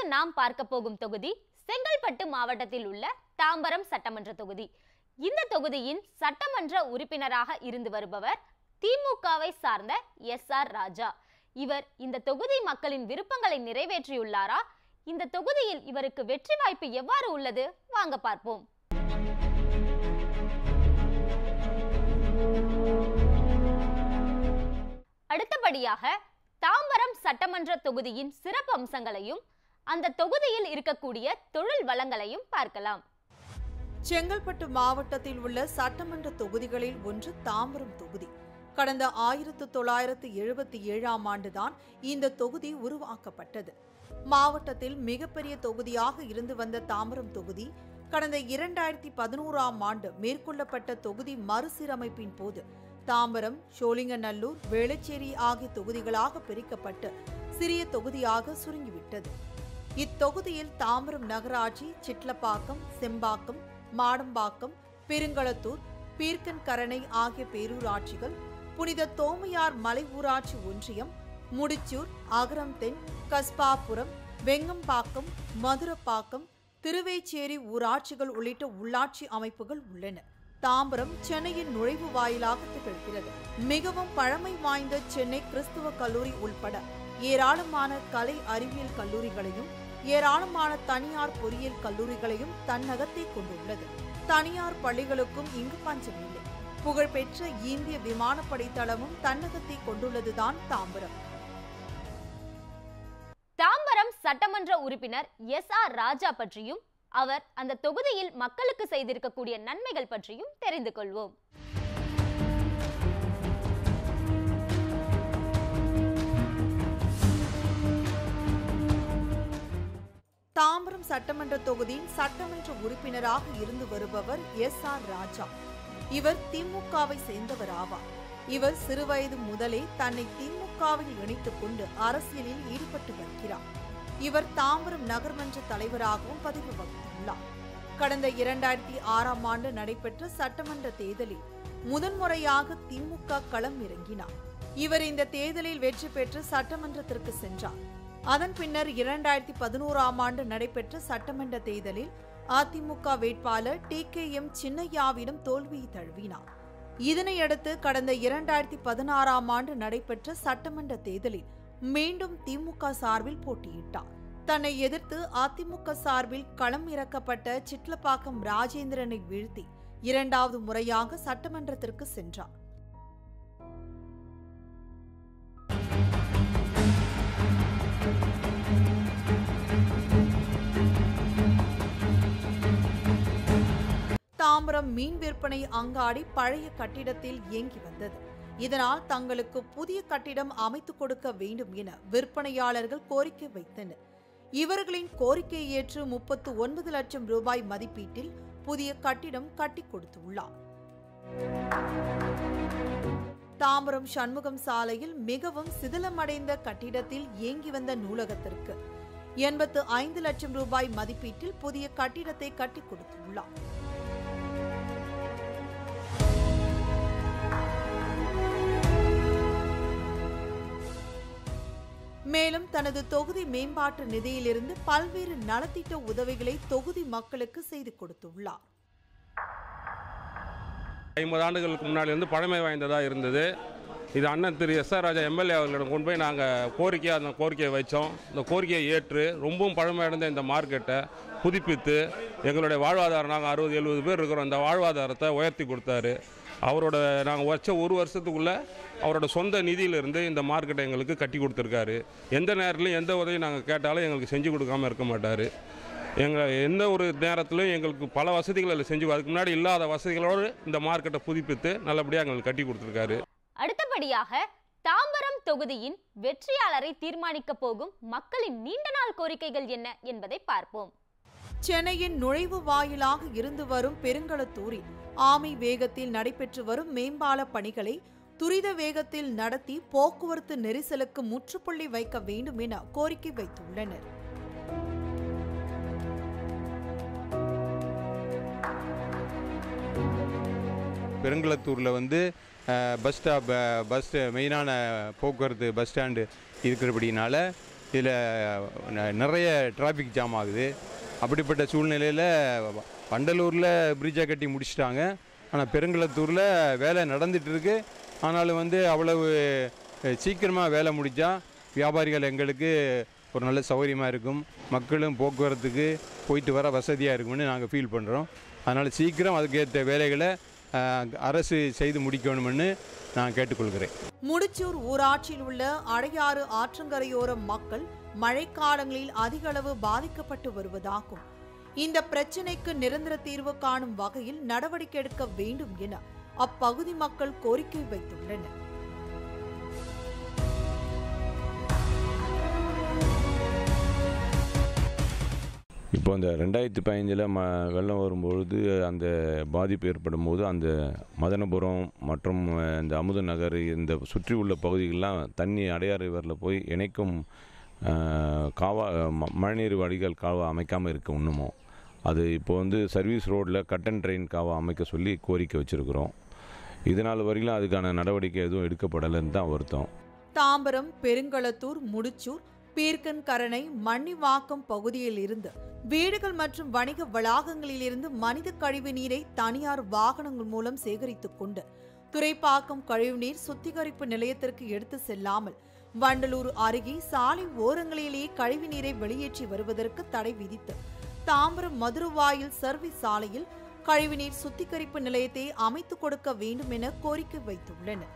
நாம் பார்க்க போகும் தொகுதி செங்கல்பட்டு மாவட்டத்தில் உள்ள தாம்பரம் சட்டமன்ற தொகுதி இந்த தொகுதியின் சட்டமன்ற உறுப்பினராக இருந்து வருபவர் திமுகவை சார்ந்த எஸ் ஆர் ராஜா இவர் இந்த தொகுதி மக்களின் விருப்பங்களை நிறைவேற்றியுள்ளாரா இந்த தொகுதியில் இவருக்கு வெற்றி வாய்ப்பு எவ்வாறு உள்ளது வாங்க பார்ப்போம் அடுத்தபடியாக தாம்பரம் சட்டமன்ற தொகுதியின் சிறப்பு அம்சங்களையும் அந்த தொகுதியில் இருக்கக்கூடிய தொழில் வளங்களையும் பார்க்கலாம் செங்கல்பட்டு மாவட்டத்தில் உள்ள சட்டமன்ற தொகுதிகளில் ஒன்று தாம்பரம் தொகுதி கடந்த ஆயிரத்து தொள்ளாயிரத்து எழுபத்தி ஏழாம் ஆண்டுதான் இந்த தொகுதி உருவாக்கப்பட்டது மாவட்டத்தில் மிகப்பெரிய தொகுதியாக இருந்து வந்த தாம்பரம் தொகுதி கடந்த இரண்டாயிரத்தி பதினோராம் ஆண்டு மேற்கொள்ளப்பட்ட தொகுதி மறுசீரமைப்பின் போது தாம்பரம் சோழிங்கநல்லூர் வேளச்சேரி ஆகிய தொகுதிகளாக பிரிக்கப்பட்டு சிறிய தொகுதியாக சுருங்கிவிட்டது இத்தொகுதியில் தாம்பரம் நகராட்சி சிட்லப்பாக்கம் செம்பாக்கம் மாடம்பாக்கம் பெருங்களத்தூர் பீர்க்கன்கரணை ஆகிய பேரூராட்சிகள் புனித தோமையார் மலை ஊராட்சி ஒன்றியம் முடிச்சூர் அகரம் தென் கஸ்பாபுரம் வெங்கம்பாக்கம் மதுரப்பாக்கம் திருவேச்சேரி ஊராட்சிகள் உள்ளிட்ட உள்ளாட்சி அமைப்புகள் உள்ளன தாம்பரம் சென்னையின் நுழைவு வாயிலாக திகழ்கிறது மிகவும் பழமை வாய்ந்த சென்னை கிறிஸ்துவ கல்லூரி உள்பட ஏராளமான கலை அறிவியல் கல்லூரிகளையும் ஏராளமான தனியார் பொறியியல் கல்லூரிகளையும் தன்னகத்தே கொண்டுள்ளது தனியார் பள்ளிகளுக்கும் இங்கு பஞ்சமில்லை புகழ்பெற்ற இந்திய விமானப்படை தளமும் தன்னகத்தை கொண்டுள்ளதுதான் தாம்பரம் தாம்பரம் சட்டமன்ற உறுப்பினர் எஸ் ஆர் ராஜா பற்றியும் அவர் அந்த தொகுதியில் மக்களுக்கு செய்திருக்கக்கூடிய நன்மைகள் பற்றியும் தெரிந்து கொள்வோம் தாம்பரம் சட்டமன்ற தொகுதியின் சட்டமன்ற உறுப்பினராக இருந்து வருபவர் எஸ் ஆர் ராஜா இவர் திமுகவை சேர்ந்தவர் ஆவார் இவர் சிறுவயது முதலே தன்னை திமுகவில் இணைத்துக் கொண்டு அரசியலில் ஈடுபட்டு வருகிறார் இவர் தாம்பரம் நகர்மன்ற தலைவராகவும் பதிவு வகித்துள்ளார் கடந்த இரண்டாயிரத்தி ஆறாம் ஆண்டு நடைபெற்ற சட்டமன்ற தேர்தலில் முதன்முறையாக திமுக களம் இறங்கினார் இவர் இந்த தேர்தலில் வெற்றி பெற்று சட்டமன்றத்திற்கு சென்றார் அதன் பின்னர் இரண்டாயிரத்தி பதினோராம் ஆண்டு நடைபெற்ற சட்டமன்ற தேர்தலில் அதிமுக வேட்பாளர் டி கே எம் சின்னையாவிடம் தோல்வியை தழுவினார் இதனையடுத்து கடந்த இரண்டாயிரத்தி பதினாறாம் ஆண்டு நடைபெற்ற சட்டமன்ற தேர்தலில் மீண்டும் திமுக சார்பில் போட்டியிட்டார் தன்னை எதிர்த்து அதிமுக சார்பில் களம் இறக்கப்பட்ட சிட்லப்பாக்கம் ராஜேந்திரனை வீழ்த்தி இரண்டாவது முறையாக சட்டமன்றத்திற்கு சென்றார் தாம்பரம் மீன் விற்பனை அங்காடி பழைய கட்டிடத்தில் இயங்கி வந்தது இதனால் தங்களுக்கு புதிய கட்டிடம் அமைத்துக் கொடுக்க வேண்டும் என விற்பனையாளர்கள் கோரிக்கை வைத்தனர் இவர்களின் கோரிக்கையை ஏற்று முப்பத்து ஒன்பது லட்சம் ரூபாய் மதிப்பீட்டில் புதிய கட்டிடம் கட்டி கொடுத்துள்ளார் தாம்பரம் சண்முகம் சாலையில் மிகவும் சிதிலமடைந்த கட்டிடத்தில் இயங்கி வந்த நூலகத்திற்கு எண்பத்து ஐந்து லட்சம் ரூபாய் மதிப்பீட்டில் புதிய கட்டிடத்தை கட்டி கொடுத்துள்ளார் மேலும் தனது தொகுதி மேம்பாட்டு நிதியிலிருந்து பல்வேறு நலத்திட்ட உதவிகளை தொகுதி மக்களுக்கு செய்து கொடுத்துள்ளார் ஐம்பது ஆண்டுகளுக்கு முன்னாடி வந்து பழமை வாய்ந்ததாக இருந்தது இது அண்ணன் Thiru S R Raja MLA அவர்களிடம் கொண்டு போய் நாங்கள் கோரிக்கையாக அந்த கோரிக்கையை வைத்தோம் இந்த கோரிக்கையை ஏற்று ரொம்பவும் பழமையடைந்த இந்த மார்க்கெட்டை புதுப்பித்து எங்களுடைய வாழ்வாதாரம் நாங்கள் அறுபது எழுபது பேர் இருக்கிறோம் அந்த வாழ்வாதாரத்தை உயர்த்தி கொடுத்தாரு அவரோட நாங்கள் வச்ச ஒரு வருஷத்துக்குள்ளே அவரோட சொந்த நிதியிலிருந்து இந்த மார்க்கெட்டை எங்களுக்கு கட்டி கொடுத்துருக்காரு எந்த நேரத்துலையும் எந்த உதவியும் நாங்கள் கேட்டாலும் எங்களுக்கு செஞ்சு கொடுக்காம இருக்க மாட்டார் எங்கள் எந்த ஒரு நேரத்திலும் எங்களுக்கு பல வசதிகள் அதில் செஞ்சு அதுக்கு முன்னாடி இல்லாத வசதிகளோடு இந்த மார்க்கெட்டை புதுப்பித்து நல்லபடியாக எங்களுக்கு கட்டி கொடுத்துருக்காரு அடுத்தபடியாக தாம்பரம் தொகுதியின் வெற்றியாளரை தீர்மானிக்க போகும் மக்களின் நீண்ட நாள் கோரிக்கைகள் என்ன என்பதை பார்ப்போம் சென்னையின் நுழைவு வாயிலாக இருந்து வரும் பெருங்களத்தூரில் ஆமை வேகத்தில் நடைபெற்று வரும் மேம்பால பணிகளை துரித வேகத்தில் நடத்தி போக்குவரத்து நெரிசலுக்கு முற்றுப்புள்ளி வைக்க வேண்டும் என கோரிக்கை வைத்துள்ளனர் பெருங்குளத்தூரில் வந்து அஹ், பஸ் ஸ்டாப் அஹ், பஸ் மெயினான போக்குவரத்து பஸ் ஸ்டாண்டு இருக்கிறபடினால இதில் நிறைய டிராஃபிக் ஜாம் ஆகுது அப்படிப்பட்ட சூழ்நிலையில் வண்டலூரில் பிரிட்ஜை கட்டி முடிச்சிட்டாங்க ஆனால் பெருங்குளத்தூரில் வேலை நடந்துட்டு இருக்கு ஆனாலும் வந்து அவ்வளவு சீக்கிரமாக வேலை முடித்தா வியாபாரிகள் எங்களுக்கு ஒரு நல்ல சௌகரியமாக இருக்கும் மக்களும் போக்குவரத்துக்கு போயிட்டு வர வசதியாக இருக்கும்னு நாங்கள் ஃபீல் பண்ணுறோம் அதனால் சீக்கிரம் அதுக்கேற்ற வேலைகளை அஹ், அரசு செய்து முடிக்கணும்னு நான் கேட்டுக்கொள்கிறேன் முடிச்சூர் ஊராட்சியில் உள்ள அடையாறு ஆற்றங்கரையோர மக்கள் மழைக்காலங்களில் அதிக அளவு பாதிக்கப்பட்டு வருவதாகும் இந்த பிரச்சினைக்கு நிரந்தர தீர்வு காணும் வகையில் நடவடிக்கை எடுக்க வேண்டும் என அப்பகுதி மக்கள் கோரிக்கை வைத்துள்ளனர் இப்போ அந்த ரெண்டாயிரத்தி பதினஞ்சில் ம வெள்ளம் வரும்பொழுது அந்த பாதிப்பு ஏற்படும் போது அந்த மதனபுரம் மற்றும் அஹ், இந்த அமுத நகர் இந்த சுற்றி உள்ள பகுதிகளெலாம் தண்ணி அடையாறு ரிவரில் போய் இணைக்கும் அஹ், காவா ம- மழைநீர் வடிகால் காவா அமைக்காமல் இருக்கு இன்னமும் அது இப்போ வந்து சர்வீஸ் ரோட்டில் கட் அண்ட் ட்ரெயின் காவா அமைக்க சொல்லி கோரிக்கை வச்சுருக்குறோம் இதனால் வரையிலும் அதுக்கான நடவடிக்கை எதுவும் எடுக்கப்படலைன்னு தான் வருத்தம் தாம்பரம் பெருங்களத்தூர் முடிச்சூர் பீர்க்கன் கரணை மன்னிவாக்கம் பகுதியில் இருந்து வீடுகள் மற்றும் வணிக வளாகங்களில் இருந்து மனித கழிவு நீரை தனியார் வாகனங்கள் மூலம் சேகரித்துக் கொண்டு துறைப்பாக்கம் கழிவுநீர் சுத்திகரிப்பு நிலையத்திற்கு எடுத்து செல்லாமல் வண்டலூர் அருகே சாலை ஓரங்களிலேயே கழிவு நீரை வெளியேற்றி வருவதற்கு தடை விதித்து தாம்பரம் மதுரவாயில் சர்வீஸ் சாலையில் கழிவுநீர் சுத்திகரிப்பு நிலையத்தை அமைத்துக் கொடுக்க வேண்டும் என கோரிக்கை வைத்துள்ளனர்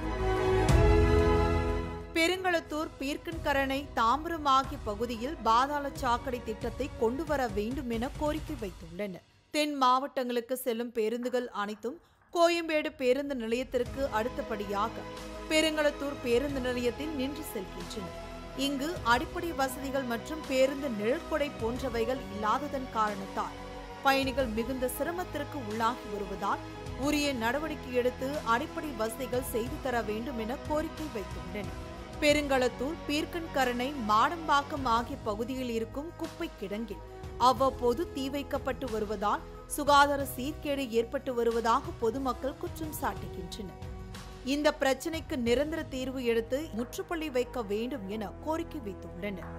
பெருங்களத்தூர் பீர்க்கன்கரணை தாம்பரம் ஆகிய பகுதியில் பாதாள சாக்கடை திட்டத்தை கொண்டு வர வேண்டும் என கோரிக்கை வைத்துள்ளனர் தென் மாவட்டங்களுக்கு செல்லும் பேருந்துகள் அனைத்தும் கோயம்பேடு பேருந்து நிலையத்திற்கு அடுத்தபடியாக பெருங்களத்தூர் பேருந்து நிலையத்தில் நின்று செல்கின்றன இங்கு அடிப்படை வசதிகள் மற்றும் பேருந்து நிழற்கொடை போன்றவைகள் இல்லாததன் காரணத்தால் பயணிகள் மிகுந்த சிரமத்திற்கு உள்ளாகி வருவதால் உரிய நடவடிக்கை எடுத்து அடிப்படை வசதிகள் செய்து தர வேண்டும் என கோரிக்கை வைத்துள்ளனர் பெருங்களத்தூர் பீர்க்கன்கரணை மாடம்பாக்கம் ஆகிய பகுதியில் இருக்கும் குப்பை கிடங்கில் அவ்வப்போது தீ வைக்கப்பட்டு வருவதால் சுகாதார சீர்கேடு ஏற்பட்டு வருவதாக பொதுமக்கள் குற்றம் சாட்டுகின்றனர் இந்த பிரச்சினைக்கு நிரந்தர தீர்வு எடுத்து முற்றுப்புள்ளி வைக்க வேண்டும் என கோரிக்கை வைத்துள்ளனர்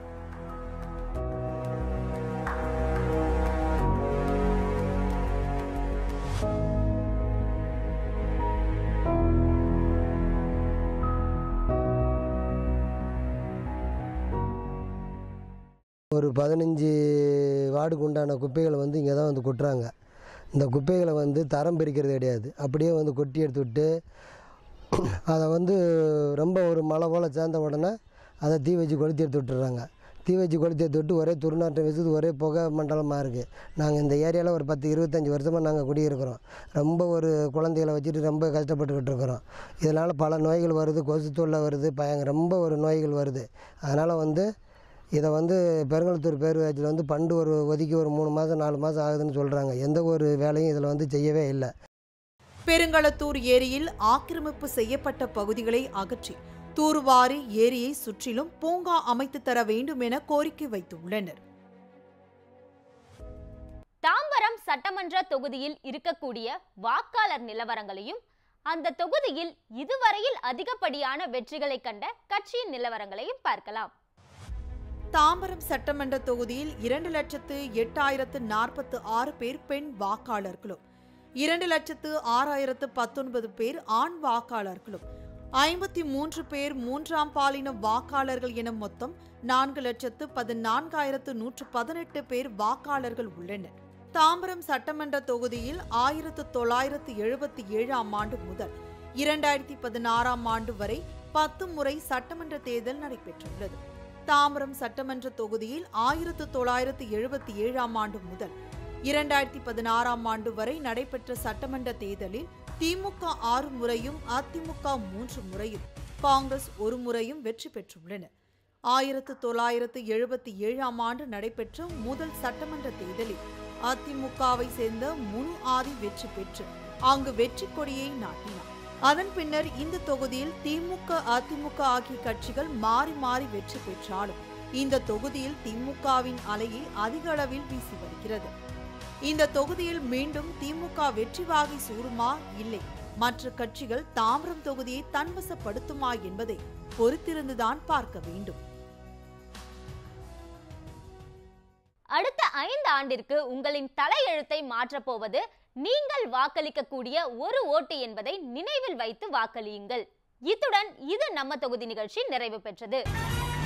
ஒரு பதினஞ்சு வார்டுக்கு உண்டான குப்பைகளை வந்து இங்கே தான் வந்து கொட்டுறாங்க இந்த குப்பைகளை வந்து தரம் பிரிக்கிறது கிடையாது அப்படியே வந்து கொட்டி எடுத்துவிட்டு அதை வந்து ரொம்ப ஒரு மழை போல் சேர்ந்த உடனே அதை தீ வச்சு கொளுத்தி எடுத்து விட்டுறாங்க தீ வச்சு கொளுத்தி எடுத்து விட்டு ஒரே துர்நாற்றம் வீசுது ஒரே புகை மண்டலமாக இருக்குது நாங்கள் இந்த ஏரியாவில் ஒரு பத்து இருபத்தஞ்சி வருஷமாக நாங்கள் குடியிருக்கிறோம் ரொம்ப ஒரு குழந்தைகளை வச்சுட்டு ரொம்ப கஷ்டப்பட்டுக்கிட்டு இருக்கிறோம் இதனால் பல நோய்கள் வருது கொசு தொல்லை வருது பயங்க ரொம்ப ஒரு நோய்கள் வருது அதனால் வந்து இதை வந்து பெருங்கலத்தூர் பேரூராட்சியில் வந்து பண்டு ஒரு ஒதுக்கி ஒரு மூணு மாதம் நாலு மாதம் ஆகுதுன்னு சொல்கிறாங்க எந்த ஒரு வேலையும் இதில் வந்து செய்யவே இல்லை பெருங்களத்தூர் ஏரியில் ஆக்கிரமிப்பு செய்யப்பட்ட பகுதிகளை அகற்றி தூர்வாரி ஏரியை சுற்றிலும் பூங்கா அமைத்து தர வேண்டும் என கோரிக்கை வைத்துள்ளனர் தாம்பரம் சட்டமன்ற தொகுதியில் இருக்கக்கூடிய வாக்காளர் நிலவரங்களையும் அந்த தொகுதியில் இதுவரையில் அதிகப்படியான வெற்றிகளை கண்ட கட்சியின் நிலவரங்களையும் பார்க்கலாம் தாம்பரம் சட்டமன்ற தொகுதியில் இரண்டு லட்சத்து எட்டாயிரத்து நாற்பத்து ஆறு பேர் பெண் வாக்காளர்களும் இரண்டு லட்சத்து ஆறாயிரத்து பத்தொன்பது பேர் ஆண் வாக்காளர்களும் ஐம்பத்தி மூன்று பேர் மூன்றாம் பாலின வாக்காளர்கள் என மொத்தம் நான்கு லட்சத்து பதினான்காயிரத்து நூற்று பதினெட்டு பேர் வாக்காளர்கள் உள்ளனர் தாம்பரம் சட்டமன்ற தொகுதியில் ஆயிரத்து தொள்ளாயிரத்து எழுபத்தி ஏழாம் ஆண்டு முதல் இரண்டாயிரத்தி பதினாறாம் ஆண்டு வரை பத்து முறை சட்டமன்ற தேர்தல் நடைபெற்றுள்ளது தாம்பரம் சட்டமன்ற தொகுதியில் ஆயிரத்து தொள்ளாயிரத்து எழுபத்தி ஏழாம் ஆண்டு முதல் இரண்டாயிரத்தி பதினாறாம் ஆண்டு வரை நடைபெற்ற சட்டமன்ற தேர்தலில் திமுக ஆறு முறையும் அதிமுக மூன்று முறையும் காங்கிரஸ் ஒரு முறையும் வெற்றி பெற்றுள்ளன ஆயிரத்து தொள்ளாயிரத்து எழுபத்தி ஏழாம் ஆண்டு நடைபெற்ற முதல் சட்டமன்ற தேர்தலில் அதிமுகவை சேர்ந்த முனு ஆதி வெற்றி பெற்று அங்கு வெற்றி கொடியை நாட்டினார் அதன் பின்னர் இந்த தொகுதியில் திமுக அதிமுக ஆகிய கட்சிகள் மாறி மாறி வெற்றி பெற்றாலும் இந்த தொகுதியில் திமுகவின் அலையை அதிக அளவில் வீசி வருகிறது இந்த தொகுதியில் மீண்டும் திமுக வெற்றி வாகை சூடுமா இல்லை மற்ற கட்சிகள் தாம்பரம் தொகுதியை தன்வசப்படுத்துமா என்பதை பொறுத்திருந்துதான் பார்க்க வேண்டும் அடுத்த ஐந்து ஆண்டிற்கு உங்களின் தலையெழுத்தை மாற்றப் போவது நீங்கள் வாக்களிக்கக்கூடிய ஒரு ஓட்டு என்பதை நினைவில் வைத்து வாக்களியுங்கள் இத்துடன் இது நம்ம தொகுதி நிகழ்ச்சி நிறைவு பெற்றது